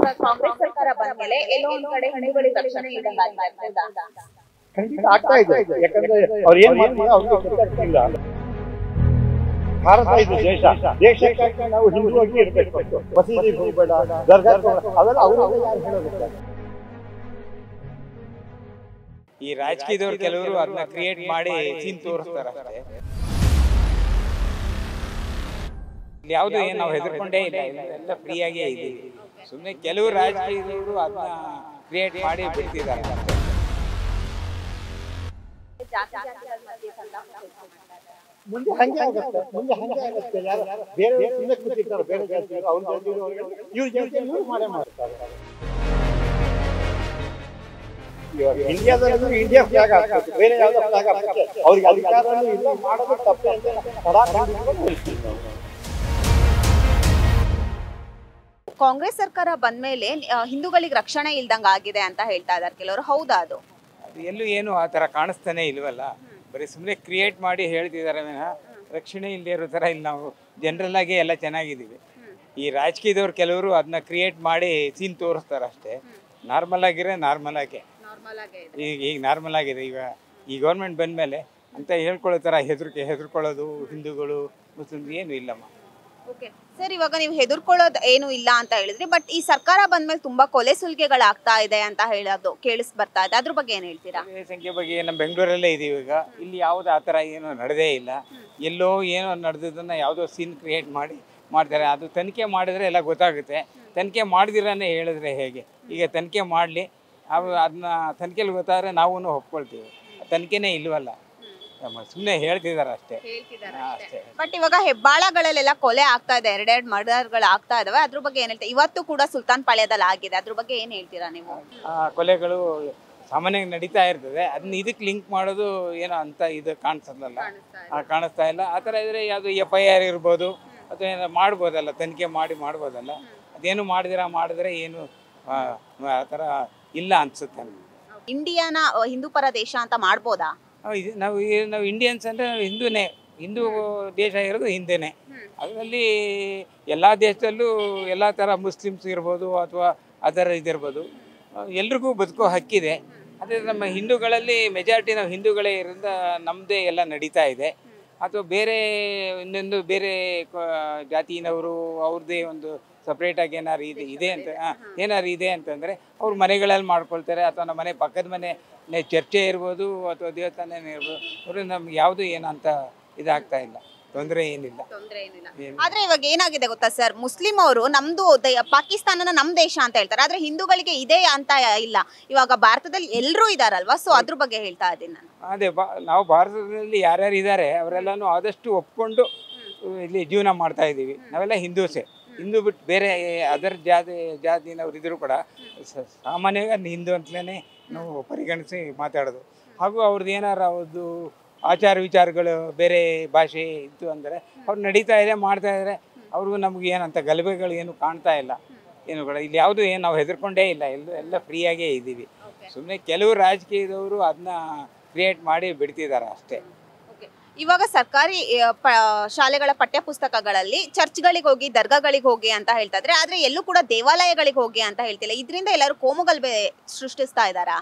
ಕಾಂಗ್ರೆಸ್ ಸರ್ಕಾರ ಬಂದ್ಮೇಲೆ ಎಲ್ಲೋ ಒಂದ್ ಕಡೆ ಹಿಂದೂಗಳಿಗೆ ರಕ್ಷಣೆ ಇದ್ದಂಗಾಗಿದೆ ಹೌದಾ ಖಂಡಿತ ಆಗ್ತಾ ಇದೆ ಯಾಕಂದ್ರೆ ಅವ್ರು ಏನ್ ಮಾಡ್ತಾರೆ ಅವ್ರಿಗೆ ಗೊತ್ತಾಗ್ತಿಲ್ಲ ಭಾರತ ಇದು ದೇಶ ದೇಶಕ್ಕಾಗಿ ನಾವು ಹಿಂದುವಾಗಿ ಇರ್ಬೇಕು ಮಸೀದಿ ಹೋಗ್ಬೇಡ ದರ್ಗಾ ಹೋಗ್ಬೇಡ. ಅವೆಲ್ಲ ಅವರು ಯಾರು ಹೇಳೋದಿಲ್ಲ ಈ ರಾಜಕೀಯದವ್ರು ಕೆಲವರು ಅದನ್ನ ಕ್ರಿಯೇಟ್ ಮಾಡಿ ಸೀನ್ ತೋರಿಸ್ತಾರೆ ಅಷ್ಟೇ ಇಲ್ಲಿ ಯಾವುದು ಏನು ನಾವು ಹೆದರ್ಕೊಂಡೇ ಇಲ್ಲ ಇಲ್ಲ, ಎಲ್ಲ ಫ್ರೀಯಾಗೇ ಇದ್ದೀವಿ ಸುಮ್ಮನೆ ಕೆಲವು ರಾಜಕೀಯದವರು ಅದನ್ನ ಕ್ರಿಯೇಟ್ ಮಾಡಿ ಬಿಡ್ತಿದ್ದಾರೆ ಅಷ್ಟೇ. ಜಾತಿ ಜಾತಿಗಳ ಮಧ್ಯೆ ಸಂತಾಪ ಮಾಡ್ತಾ ಇದ್ದಾರೆ. ಮುಂದೆ ಹಂಗೆ ಆಗುತ್ತೆ ಮುಂದೆ ಹಂಗೆ ಆಗುತ್ತೆ ಯಾರು ಬೇರೆ ಹಿಂದೆ ಕೂತಿರ್ತಾರೆ ಬೇರೆ ಜಾತಿಯವರು ಅವ್ರ ಜಾತಿಯವರು ಇವ್ರ ಜಾತಿ ಇವ್ರು ಮಾಡೇ ಮಾಡ್ತಾರೆ ಇವಾಗ ಇಂಡಿಯಾದಲ್ಲಿ ಇಂಡಿಯಾ ಫ್ಲಾಗ್ ಹಾಕ್ಬೇಕು ಬೇರೆ ಯಾವ್ದೋ ಫ್ಲಾಗ್ ಹಾಕಕ್ಕೆ ಅವ್ರಿಗೆ ಅಧಿಕಾರನೂ ಇಲ್ಲ ಮಾಡೋದು ತಪ್ಪೇ ಅಂತ ಕಡಾ ಖಂಡಿತವಾಗಿ ಹೇಳ್ತೀವಿ ನಾವು. ಕಾಂಗ್ರೆಸ್ ಸರ್ಕಾರ ಬಂದ್ಮೇಲೆ ಆ, ಹಿಂದೂಗಳಿಗೆ ರಕ್ಷಣೆ ಇಲ್ದಂಗ ಆಗಿದೆ ಅಂತ ಹೇಳ್ತಾ ಇದಾರೆ ಕೆಲವರು ಹೌದಾ ಅದು ಅದು ಎಲ್ಲೂ ಏನು ಆ ಥರ ಕಾಣಿಸ್ತಾನೆ ಇಲ್ವಲ್ಲ ಬರೀ ಸುಮ್ಮನೆ ಕ್ರಿಯೇಟ್ ಮಾಡಿ ಹೇಳ್ತಿದ್ದಾರೆ ವಿನಃ ರಕ್ಷಣೆ ಇಲ್ಲದೆ ಇರೋ ಥರ ಇಲ್ಲಿ ನಾವು ಜನರಲ್ ಆಗಿ ಎಲ್ಲ ಚೆನ್ನಾಗಿದ್ದೀವಿ ಈ ರಾಜಕೀಯದವ್ರು ಕೆಲವರು ಅದನ್ನ ಕ್ರಿಯೇಟ್ ಮಾಡಿ ಸೀನ್ ತೋರಿಸ್ತಾರೆ ಅಷ್ಟೇ ನಾರ್ಮಲ್ ಆಗಿರೋ ನಾರ್ಮಲ್ ಆಗಿ ಈಗ ಈಗ ನಾರ್ಮಲ್ ಆಗಿದೆ ಈಗ ಈ ಗೌರ್ಮೆಂಟ್ ಬಂದಮೇಲೆ ಅಂತ ಹೇಳ್ಕೊಳ್ಳೋ ಥರ ಹೆದರಿಕೆ ಹೆದರ್ಕೊಳ್ಳೋದು ಹಿಂದೂಗಳು ಮುಸ್ಲಿಮ್ಸ್ ಏನು ಇಲ್ಲಮ್ಮ ಓಕೆ ಸರ್ ಇವಾಗ ನೀವು ಹೆದರ್ಕೊಳ್ಳೋದು ಏನು ಇಲ್ಲ ಅಂತ ಹೇಳಿದ್ರಿ ಬಟ್ ಈ ಸರ್ಕಾರ ಬಂದ್ಮೇಲೆ ತುಂಬಾ ಕೊಲೆ ಸುಲಿಗೆಗಳಾಗ್ತಾ ಇದೆ ಅಂತ ಹೇಳೋದು ಕೇಳಿಸ್ ಬರ್ತಾ ಇದೆ ಅದ್ರ ಬಗ್ಗೆ ಏನ್ ಹೇಳ್ತೀರಾ ಕೊಲೆ ಸಂಖ್ಯೆ ಬಗ್ಗೆ ನಮ್ಮ ಬೆಂಗಳೂರಲ್ಲೇ ಇದೀವಿ ಈಗ ಇಲ್ಲಿ ಯಾವುದು ಆ ಥರ ಏನು ನಡೆದೇ ಇಲ್ಲ ಎಲ್ಲೋ ಏನೋ ನಡೆದದನ್ನ ಯಾವುದೋ ಸೀನ್ ಕ್ರಿಯೇಟ್ ಮಾಡಿ ಮಾಡ್ತಾರೆ ಅದು ತನಿಖೆ ಮಾಡಿದ್ರೆ ಎಲ್ಲ ಗೊತ್ತಾಗುತ್ತೆ ತನಿಖೆ ಮಾಡ್ದಿರಾನೇ ಹೇಳಿದ್ರೆ ಹೇಗೆ ಈಗ ತನಿಖೆ ಮಾಡಲಿ ಅವು ಅದನ್ನ ತನಿಖೆಲಿ ಗೊತ್ತಾದ್ರೆ ನಾವು ಒಪ್ಕೊಳ್ತೀವಿ ತನಿಖೆನೇ ಇಲ್ವಲ್ಲ ಸುಮ್ಮನೆ ಹೇಳ್ತಿದ್ದಾರೆ ಅಷ್ಟೇ ಹಾ, ಅಷ್ಟೇ ಬಟ್ ಇವಾಗ ಹೆಬ್ಬಾಳಗಳಲ್ಲೆಲ್ಲ ಕೊಲೆ ಆಗ್ತಾ ಇದೆ ಎರಡೆರಡು ಮರ್ಡರ್ಗಳು ಆಗ್ತಾ ಇದಾವೆ ಅದ್ರ ಬಗ್ಗೆ ಏನ್ ಹೇಳ್ತೀರಾ ಇವತ್ತು ಕೂಡ ಸುಲ್ತಾನ್ ಪಾಳ್ಯದಲ್ಲಿ ಆಗಿದೆ ಅದ್ರ ಬಗ್ಗೆ ಏನ್ ಹೇಳ್ತೀರಾ ನೀವು ಆ ಕೊಲೆಗಳು ಸಾಮಾನ್ಯವಾಗಿ ನಡೀತಾ ಇರ್ತದೆ ಅದನ್ನ ಇದಕ್ಕೆ ಲಿಂಕ್ ಮಾಡೋದು ಏನೋ ಅಂತ ಇದು ಕಾಣಿಸಲ್ಲ ಆ, ಕಾಣಿಸ್ತಾ ಇಲ್ಲ ಆ ಥರ ಇದ್ರೆ ಯಾವುದು ಎಫ್ ಐ ಆರ್ ಇರ್ಬೋದು ಅಥವಾ ಏನೋ ಮಾಡ್ಬೋದಲ್ಲ ತನಿಖೆ ಮಾಡಿ ಮಾಡ್ಬೋದಲ್ಲ ಅದೇನು ಮಾಡಿದಿರ ಮಾಡಿದ್ರೆ ಏನು ಆ, ಆ ಥರ ಇಲ್ಲ ಅನ್ಸುತ್ತೆ ನಮ್ಗೆ. ಇಂಡಿಯಾನ ಅ, ಹಿಂದೂ ಪರ ದೇಶ ಅಂತ ಮಾಡ್ಬೋದಾ ನಾವು ಇದು- ನಾವು ಈ- ನಾವು ಇಂಡಿಯನ್ಸ್ ಅಂದರೆ ನಾವು ಹಿಂದೂನೇ ಹಿಂದೂ ದೇಶ ಇರೋದು ಹಿಂದೆನೇ ಅದರಲ್ಲಿ ಎಲ್ಲ ದೇಶದಲ್ಲೂ ಎಲ್ಲ ಥರ ಮುಸ್ಲಿಮ್ಸ್ ಇರ್ಬೋದು ಅಥವಾ ಅದರ ಇದಿರ್ಬೋದು ಎಲ್ರಿಗೂ ಬದುಕೋ ಹಕ್ಕಿದೆ ಅದೇ ನಮ್ಮ ಹಿಂದೂಗಳಲ್ಲಿ ಮೆಜಾರಿಟಿ ನಾವು ಹಿಂದೂಗಳೇ ಇರೋದ್ರಿಂದ ನಮ್ಮದೇ ಎಲ್ಲ ನಡೀತಾ ಇದೆ ಅಥವಾ ಬೇರೆ ಇನ್ನೊಂದು ಬೇರೆ ಕ- ಜಾತಿನವರು ಅವ್ರದ್ದೇ ಒಂದು ಸಪ್ರೇಟಾಗಿ ಏನಾರು ಇದೆ ಇದೆ ಅಂತ ಆ, ಏನಾರು ಇದೆ ಅಂತಂದರೆ ಅವ್ರ ಮನೆಗಳಲ್ಲಿ ಮಾಡ್ಕೊಳ್ತಾರೆ ಅಥವಾ ನಮ್ಮ ಮನೆ ಪಕ್ಕದ ಮನೆ ನೆ- ಚರ್ಚೆ ಇರ್ಬೋದು ಅಥವಾ ದೇವಸ್ಥಾನನೇ ಇರ್ಬೋದು ಅವರು ನಮ್ಗೆ ಯಾವುದು ಏನಂತ ಇದಾಗ್ತಾ ಇಲ್ಲ ತೊಂದರೆ ಏನಿಲ್ಲ ಏನು ಆದ್ರೆ ಇವಾಗ ಏನಾಗಿದೆ ಗೊತ್ತಾ ಸರ್ ಮುಸ್ಲಿಂ ಅವರು ನಮ್ದು ದ- ಪಾಕಿಸ್ತಾನನ ನಮ್ ದೇಶ ಅಂತ ಹೇಳ್ತಾರೆ ಆದ್ರೆ ಹಿಂದೂಗಳಿಗೆ ಇದೆ ಅಂತ ಇಲ್ಲ ಇವಾಗ ಭಾರತದಲ್ಲಿ ಎಲ್ಲರೂ ಇದಾರಲ್ವಾ ಸೊ ಅದ್ರ ಬಗ್ಗೆ ಹೇಳ್ತಾ ಇದ್ದೀನಿ ನಾನು ಅದೇ ಬಾ ನಾವು ಭಾರತದಲ್ಲಿ ಯಾರ್ಯಾರು ಇದ್ದಾರೆ ಅವರೆಲ್ಲನೂ ಆದಷ್ಟು ಒಪ್ಕೊಂಡು ಇಲ್ಲಿ ಜೀವನ ಮಾಡ್ತಾ ಇದ್ದೀವಿ ನಾವೆಲ್ಲ ಹಿಂದೂಸೇ ಹಿಂದೂ ಬಿಟ್ಟು ಬೇರೆ ಅದರ್ ಜಾತಿ ಜಾತಿನವ್ರು ಇದ್ರೂ ಕೂಡ ಸ- ಸಾಮಾನ್ಯವಾಗಿ ಅದ್ನ ಹಿಂದೂ ಅಂತಲೇ ನಾವು ಪರಿಗಣಿಸಿ ಮಾತಾಡೋದು ಹಾಗೂ ಅವ್ರದ್ದು ಏನಾರು ಅವ್ರದ್ದು ಆಚಾರ ವಿಚಾರಗಳು ಬೇರೆ ಭಾಷೆ ಇತ್ತು ಅಂದರೆ ಅವ್ರು ನಡೀತಾ ಇದೆ ಮಾಡ್ತಾ ಇದ್ದಾರೆ ಅವ್ರಿಗೂ ನಮ್ಗೆ ಏನಂತ ಗಲಭೆಗಳು ಏನು ಕಾಣ್ತಾ ಇಲ್ಲ ಏನು ಕೂಡ ಇಲ್ಲಿ ಯಾವುದು ಏನು ನಾವು ಹೆದರ್ಕೊಂಡೇ ಇಲ್ಲ ಎಲ್ಲ ಎಲ್ಲ ಫ್ರೀಯಾಗೇ ಇದ್ದೀವಿ ಸುಮ್ಮನೆ ಕೆಲವು ರಾಜಕೀಯದವರು ಅದನ್ನ ಕ್ರಿಯೇಟ್ ಮಾಡಿ ಬಿಡ್ತಿದ್ದಾರೆ ಅಷ್ಟೇ ಇವಾಗ ಸರ್ಕಾರಿ ಆ, ಪ- ಶಾಲೆಗಳ ಪಠ್ಯ ಪುಸ್ತಕಗಳಲ್ಲಿ ಚರ್ಚ್ಗಳಿಗೆ ಹೋಗಿ ದರ್ಗಾಗಳಿಗೆ ಹೋಗಿ ಅಂತ ಹೇಳ್ತಾ ಇದ್ರೆ ಆದ್ರೆ ಎಲ್ಲೂ ಕೂಡ ದೇವಾಲಯಗಳಿಗೆ ಹೋಗಿ ಅಂತ ಹೇಳ್ತಿಲ್ಲ ಇದರಿಂದ ಎಲ್ಲರೂ ಕೋಮುಗಲ್ಬೆ ಸೃಷ್ಟಿಸ್ತಾ ಇದ್ದಾರಾ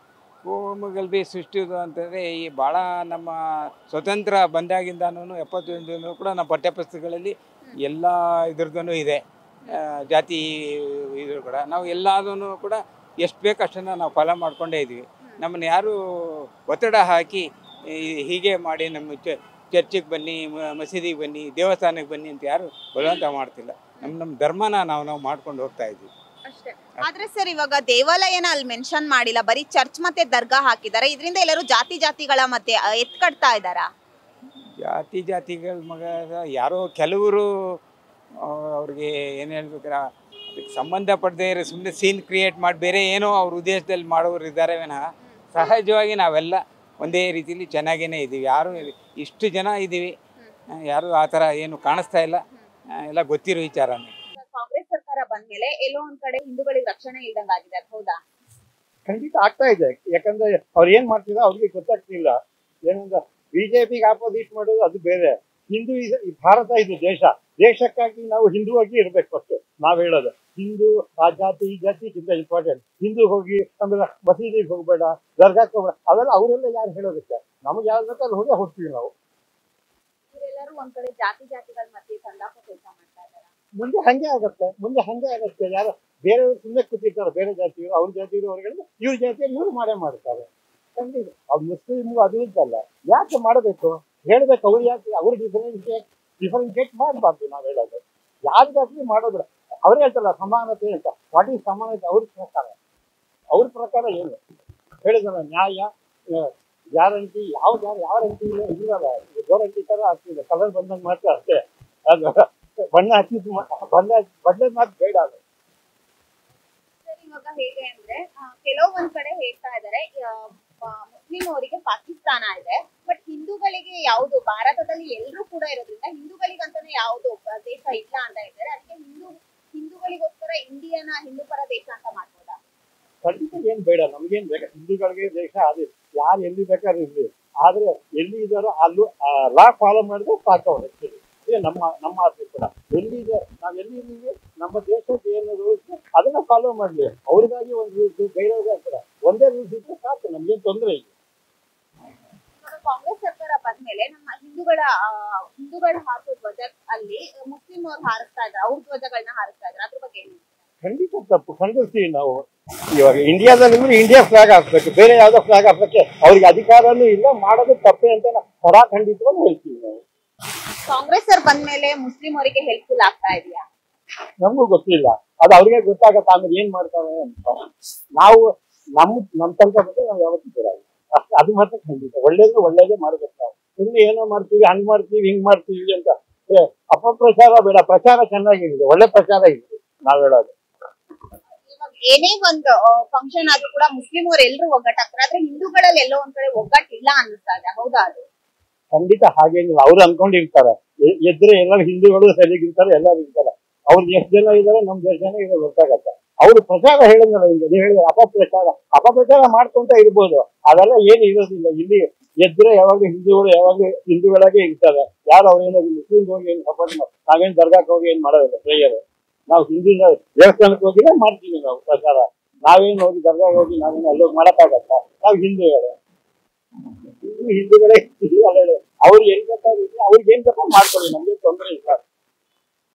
ಕೋಮುಗಲ್ಭೆ ಸೃಷ್ಟಿದು ಅಂತಂದರೆ ಈ ಭಾಳ ನಮ್ಮ ಸ್ವತಂತ್ರ ಬಂದಾಗಿಂದನೂ ಎಪ್ಪತ್ತೊಂದೂ ಕೂಡ ನಮ್ಮ ಪಠ್ಯಪುಸ್ತಕಗಳಲ್ಲಿ ಎಲ್ಲ ಇದ್ರದ್ದು ಇದೆ ಆ, ಜಾತಿ ಇದು ಕೂಡ ನಾವು ಎಲ್ಲದೂ ಕೂಡ ಎಷ್ಟು ಬೇಕು ಅಷ್ಟನ್ನು ನಾವು ಫಾಲೋ ಮಾಡ್ಕೊಂಡೇ ಇದ್ದೀವಿ ನಮ್ಮನ್ನು ಯಾರು ಒತ್ತಡ ಹಾಕಿ ಈ- ಹೀಗೆ ಮಾಡಿ ನಮ್ಮ ಚ ಚರ್ಚಿಗೆ ಬನ್ನಿ ಮ- ಮಸೀದಿಗೆ ಬನ್ನಿ ದೇವಸ್ಥಾನಕ್ಕೆ ಬನ್ನಿ ಅಂತ ಯಾರು ಬಲವಂತ ಮಾಡ್ತಿಲ್ಲ ನಮ್ಮ ನಮ್ಮ ಧರ್ಮನ ನಾವು ನಾವು ಮಾಡ್ಕೊಂಡು ಹೋಗ್ತಾ ಇದ್ದೀವಿ ಆದ್ರೆ ಸರ್ ಇವಾಗ ದೇವಾಲಯನ ಅಲ್ಲಿ ಮೆನ್ಷನ್ ಮಾಡಿಲ್ಲ ಬರೀ ಚರ್ಚ್ ಮತ್ತೆ ದರ್ಗಾ ಹಾಕಿದ್ದಾರೆ ಇದರಿಂದ ಎಲ್ಲರೂ ಜಾತಿ ಜಾತಿಗಳ ಮಧ್ಯೆ ಆ, ಎತ್ಕಡ್ತಾ ಇದ್ದಾರಾ ಜಾತಿ ಜಾತಿಗಳ ಮಗ ಯಾರೋ ಕೆಲವರು ಆ, ಅವ್ರಿಗೆ ಏನು ಹೇಳ್ಬೇಕಾರ ಅದಕ್ಕೆ ಸಂಬಂಧಪಡದೇ ಇರೋ ಸುಮ್ಮನೆ ಸೀನ್ ಕ್ರಿಯೇಟ್ ಮಾಡಿ ಬೇರೆ ಏನೋ ಅವ್ರ ಉದ್ದೇಶದಲ್ಲಿ ಮಾಡೋರು ಇದ್ದಾರೆ ವಿನಃ ಸಹಜವಾಗಿ ನಾವೆಲ್ಲ ಒಂದೇ ರೀತಿಲಿ ಚೆನ್ನಾಗೇ ಇದ್ದೀವಿ ಯಾರು ಇಷ್ಟು ಜನ ಇದ್ದೀವಿ ಆ, ಯಾರು ಆ ಥರ ಏನು ಕಾಣಿಸ್ತಾ ಇಲ್ಲ ಆ, ಎಲ್ಲ ಗೊತ್ತಿರೋ ವಿಚಾರನೇ ಕಾಂಗ್ರೆಸ್ ಸರ್ಕಾರ ಬಂದ್ಮೇಲೆ ಎಲ್ಲೋ ಒಂದ್ ಕಡೆ ಹಿಂದೂಗಳಿಗೆ ರಕ್ಷಣೆ ಇಲ್ದಂಗಾಗಿದೆ ಅದ್ ಹೌದಾ ಖಂಡಿತ ಆಗ್ತಾ ಇದೆ ಯಾಕಂದ್ರೆ ಅವ್ರು ಏನ್ ಮಾಡ್ತಿದ್ರು ಅವ್ರಿಗೆ ಗೊತ್ತಾಗ್ತಿಲ್ಲ ಏನಂದ್ರೆ ಬಿಜೆಪಿಗೆ ಆಪೋಸಿಟ್ ಮಾಡೋದು ಅದು ಬೇರೆ ಹಿಂದೂ ಇದು ಈ ಭಾರತ ಇದು ದೇಶ ದೇಶಕ್ಕಾಗಿ ನಾವು ಹಿಂದುವಾಗಿ ಇರ್ಬೇಕು ಫಸ್ಟ್ ನಾವ್ ಹೇಳೋದು ಹಿಂದೂ ಆ ಜಾತಿ ಈ ಜಾತಿಗಿಂತ ಇಂಪಾರ್ಟೆಂಟ್ ಹಿಂದೂ ಹೋಗಿ ಆಮೇಲೆ ಮಸೀದಿಗೆ ಹೋಗ್ಬೇಡ ದರ್ಗಾಕ್ಕೆ ಹೋಗ್ಬೇಡ ಅವೆಲ್ಲ ಅವರೆಲ್ಲ ಯಾರು ಹೇಳೋದಕ್ಕೆ ನಮ್ಗೆ ಯಾವ್ದು ಬೇಕೋ ಅಲ್ಲಿ ಹೋಗಿ ಹೋಗ್ತೀವಿ ನಾವು ಇವರೆಲ್ಲರೂ ಒಂದ್ ಕಡೆ ಜಾತಿ ಜಾತಿಗಳ ಮಧ್ಯೆ ಸಂದಾಪ ಕೆಲಸ ಮಾಡ್ತಾ ಇದ್ದಾರೆ ಮುಂದೆ ಹಂಗೆ ಆಗತ್ತೆ ಮುಂದೆ ಹಂಗೆ ಆಗತ್ತೆ ಯಾರು ಬೇರೆಯವರು ಸುಮ್ಮನೆ ಕೂತಿರ್ತಾರೆ ಬೇರೆ ಜಾತಿಯವರು ಅವ್ರ ಜಾತಿಯವರು ಅವ್ರಿಗೆ ಇವ್ರ ಜಾತಿಯಲ್ಲಿ ಇವ್ರು ಮಾಡೇ ಮಾಡ್ತಾರೆ ಖಂಡಿತ ಅವ್ರು ಮುಸ್ಲಿಮ್ಗೂ ಅದು ಇದ್ದಲ್ಲ ಯಾಕೆ ಮಾಡಬೇಕು ಹೇಳ್ಬೇಕು ಅವ್ರು ಯಾಕೆ ಅವ್ರು ಡಿಫರೆನ್ಶಿಯೇಟ್ ಡಿಫರೆನ್ಶಿಯೇಟ್ ಮಾಡಬಾರ್ದು ನಾವು ಹೇಳೋದು ಯಾರಿಗಾಗ್ಲಿ ಮಾಡೋದು ಅವ್ರು ಹೇಳ್ತಾರಲ್ಲ ಸಮಾನತೆ ಅಂತ ವಾಟ್ ಈಸ್ ಸಮಾನತೆ ಅವ್ರ ಪ್ರಕಾರ ಅವ್ರ ಪ್ರಕಾರ ಏನು ಹೇಳಿದಲ್ಲ ನ್ಯಾಯ ಗ್ಯಾರಂಟಿ ಯಾವ ಗ್ಯಾರಂಟಿ ಇಲ್ಲ ಇಲ್ಲಲ್ಲ ಗ್ಯಾರಂಟಿ ತರ ಆಗ್ತಿದೆ ಕಲರ್ ಬಂದಂಗೆ ಮಾತ್ರ ಅಷ್ಟೇ ಅದು ಬಣ್ಣ ಹಚ್ಚಿದ್ ಮಾ- ಬಣ್ಣ ಬಣ್ಣದ ಮಾತು ಬೇಡ ಅದು ಸರ್ ಇವಾಗ ಹೇಗೆ ಅಂದ್ರೆ ಆ, ಕೆಲವೊಂದ್ ಕಡೆ ಹೇಳ್ತಾ ಇದ್ದಾರೆ ಮುಸ್ಲಿಂ ಅವರಿಗೆ ಪಾಕಿಸ್ತಾನ ಇದೆ ಬಟ್ ಹಿಂದೂಗಳಿಗೆ ಯಾವುದು ಭಾರತದಲ್ಲಿ ಎಲ್ಲರೂ ಕೂಡ ಇರೋದ್ರಿಂದ ಹಿಂದೂಗಳಿಗಂತಾನೆ ಯಾವುದು ದೇಶ ಇಲ್ಲ ಅಂತ ಹೇಳ್ತಾರೆ ಅದಕ್ಕೆ ಹಿಂದೂ ಹಿಂದೂಗಳಿಗೋಸ್ಕರ ಇಂಡಿಯಾನ ಹಿಂದೂ ಪರ ದೇಶ ಅಂತ ಮಾಡ್ಬೋದಾ ಖಂಡಿತ ಏನ್ ಬೇಡ ನಮ್ಗೇನ್ ಬೇಡ ಹಿಂದೂಗಳಿಗೆ ದೇಶ ಅದು ಯಾರು ಎಲ್ಲಿ ಬೇಕಾದ್ರೂ ಇರ್ಲಿ ಆದ್ರೆ ಎಲ್ಲಿ ಇದಾರೋ ಅಲ್ಲೂ ಲಾ ಫಾಲೋ ಮಾಡಿದ್ರೆ ಸಾಕು ಅವ್ರು actually. ಇದೇ ನಮ್ಮ ನಮ್ಮ ಆಸೆ ಕೂಡ ಎಲ್ಲಿದೆ ನಾವ್ ಎಲ್ಲಿ ಇದೀವಿ ನಮ್ಮ ದೇಶದ ಏನು ರೂಲ್ಸ್ ಅದನ್ನ ಫಾಲೋ ಮಾಡ್ಲಿ ಅವ್ರಿಗಾಗಿ ಒಂದು ರೂಲ್ಸ್ ಬೇರೆಯವ್ರಿಗೆ ಕೂಡ ಒಂದೇ ರೂಲ್ಸ್ ಇದ್ರೆ ಸಾಕು ನಮ್ಗೇನ್ ತೊಂದರೆ ಇಲ್ಲ ಇವಾಗ ಕಾಂಗ್ರೆಸ್ ಸರ್ಕಾರ ಬಂದ್ಮೇಲೆ ನಮ್ಮ ಹಿಂದೂಗಳ ಆ, ಹಿಂದೂಗಳ ಹಾಕೋ ಧ್ವಜ ಅಲ್ಲಿ ಮುಸ್ಲಿಂ ಅವ್ರು ಹಾರಿಸ್ತಾ ಇದ್ದಾರೆ ಅವ್ರ ಧ್ವಜಗಳನ್ನ ಹಾರಿಸ್ತಾ ಇದ್ದಾರೆ ಅದ್ರ ಬಗ್ಗೆ ಏನು ಖಂಡಿತ ತಪ್ಪು ಖಂಡಿಸ್ತೀವಿ ನಾವು ಇವಾಗ ಇಂಡಿಯಾದಲ್ಲಿ ಇಂಡಿಯಾ ಫ್ಲಾಗ್ ಹಾಕ್ಬೇಕು ಬೇರೆ ಯಾವ್ದೋ ಫ್ಲಾಗ್ ಹಾಕ್ಲಿಕ್ಕೆ ಅವ್ರಿಗೆ ಅಧಿಕಾರನೂ ಇಲ್ಲ ಮಾಡೋದು ತಪ್ಪೇ ಅಂತ ನಾವು ಸದಾ ಖಂಡಿತವಾಗಿ ಹೇಳ್ತೀವಿ ನಾವು ಕಾಂಗ್ರೆಸ್ ಅವ್ರು ಬಂದ್ಮೇಲೆ ಮುಸ್ಲಿಂ ಅವರಿಗೆ ಹೆಲ್ಪ್ಫುಲ್ ಆಗ್ತಾ ಇದೆಯಾ ನಮಗೂ ಗೊತ್ತಿಲ್ಲ ಅದು ಅವ್ರಿಗೆ ಗೊತ್ತಾಗತ್ತೆ ಆಮೇಲೆ ಏನ್ ಮಾಡ್ತಾರೆ ಅಂತ ನಾವು ನಮ್ ನಮ್ ತನಕ ಬಂದ್ರೆ ನಾವು ಯಾವತ್ತೂ ಬಿಡಲ್ಲ ಅಷ್ಟ್- ಅದು ಮಾತ್ರ ಖಂಡಿತ ಒಳ್ಳೇದು ಒಳ್ಳೇದೇ ಮಾಡ್ಬೇಕು ನಾವು ಸುಮ್ಮನೆ ಏನೋ ಮಾಡ್ತೀವಿ ಹಂಗ್ ಮಾಡ್ತೀವಿ ಹಿಂಗ್ ಮಾಡ್ತೀವಿ ಅಂತ ಏ, ಅಪಪ್ರಚಾರ ಬೇಡ ಪ್ರಚಾರ ಚೆನ್ನಾಗಿದೆ ಒಳ್ಳೆ ಪ್ರಚಾರ ಇದೆ ನಾವ್ ಹೇಳೋದು ಇವಾಗ ಏನೇ ಒಂದು ಫಂಕ್ಷನ್ ಆದ್ರೂ ಕೂಡ ಮುಸ್ಲಿಂ ಅವ್ರು ಎಲ್ಲರೂ ಒಗ್ಗಟ್ಟಾಗ್ತಾರೆ ಆದ್ರೆ ಹಿಂದೂಗಳಲ್ಲಿ ಎಲ್ಲೋ ಒಂದ್ ಕಡೆ ಒಗ್ಗಟ್ಟಿಲ್ಲ ಅನ್ನಿಸ್ತಾ ಇದೆ ಹೌದಾ ಅದು ಖಂಡಿತ ಹಾಗೇನಿಲ್ಲ ಅವ್ರು ಅನ್ಕೊಂಡಿರ್ತಾರೆ ಎ- ಎದ್ರೆ ಎಲ್ಲರೂ ಹಿಂದೂಗಳು ಸರಿಗಿರ್ತಾರೆ ಎಲ್ಲರೂ ಇರ್ತಾರೆ ಅವ್ರಿಗೆ ಎಷ್ಟು ಜನ ಇದಾರೆ ನಮ್ ಎಷ್ಟು ಜನ ಇದೆ ಗೊತ್ತಾಗತ್ತೆ ಅವ್ರು ಪ್ರಚಾರ ಹೇಳಿದ್ನಲ್ಲ ಹಿಂಗೆ ನೀವು ಹೇಳಿದ್ರೆ ಅಪಪ್ರಚಾರ ಅಪಪ್ರಚಾರ ಮಾಡ್ಕೊಂತ ಇರ್ಬೋದು ಅದೆಲ್ಲ ಏನು ಇರೋದಿಲ್ಲ ಇಲ್ಲಿ ಎದ್ರೆ ಯಾವಾಗ್ಲೂ ಹಿಂದೂಗಳು ಯಾವಾಗ್ಲೂ ಹಿಂದೂಗಳಾಗೆ ಇರ್ತಾರೆ ಯಾರು ಅವ್ರೇನೋ ಮುಸ್ಲಿಂ ಹೋಗಿ ಏನು ಸಪೋರ್ಟ್ ಮಾಡಿ ನಾವೇನ್ ದರ್ಗಾಕ್ಕೆ ಹೋಗಿ ಏನ್ ಮಾಡೋದಿಲ್ಲ ಪ್ರೇಯರ್ ನಾವು ಹಿಂದೂ ದೇವಸ್ಥಾನಕ್ಕೆ ಹೋಗಿಲ್ಲ ಮಾಡ್ತೀವಿ ನಾವು ಪ್ರಚಾರ ನಾವೇನು ಹೋಗಿ ದರ್ಗಾಗೆ ಹೋಗಿ ನಾವೇನು ಅಲ್ಲೋಗಿ ಮಾಡಕ್ಕಾಗತ್ತ ನಾವು ಹಿಂದೂಗಳೇ ಹಿಂದೂ ಹಿಂದೂಗಳೇ ಅಲ್ಲ ಅವ್ರಿಗೆ ಏನ್ ಬೇಕಾದ್ರೆ ಅವ್ರಿಗೆ ಏನ್ ಬೇಕಾದ್ರೂ ಮಾಡ್ಕೊಳ್ಳಿ ನಮ್ಗೆ ತೊಂದರೆ ಇಲ್ಲ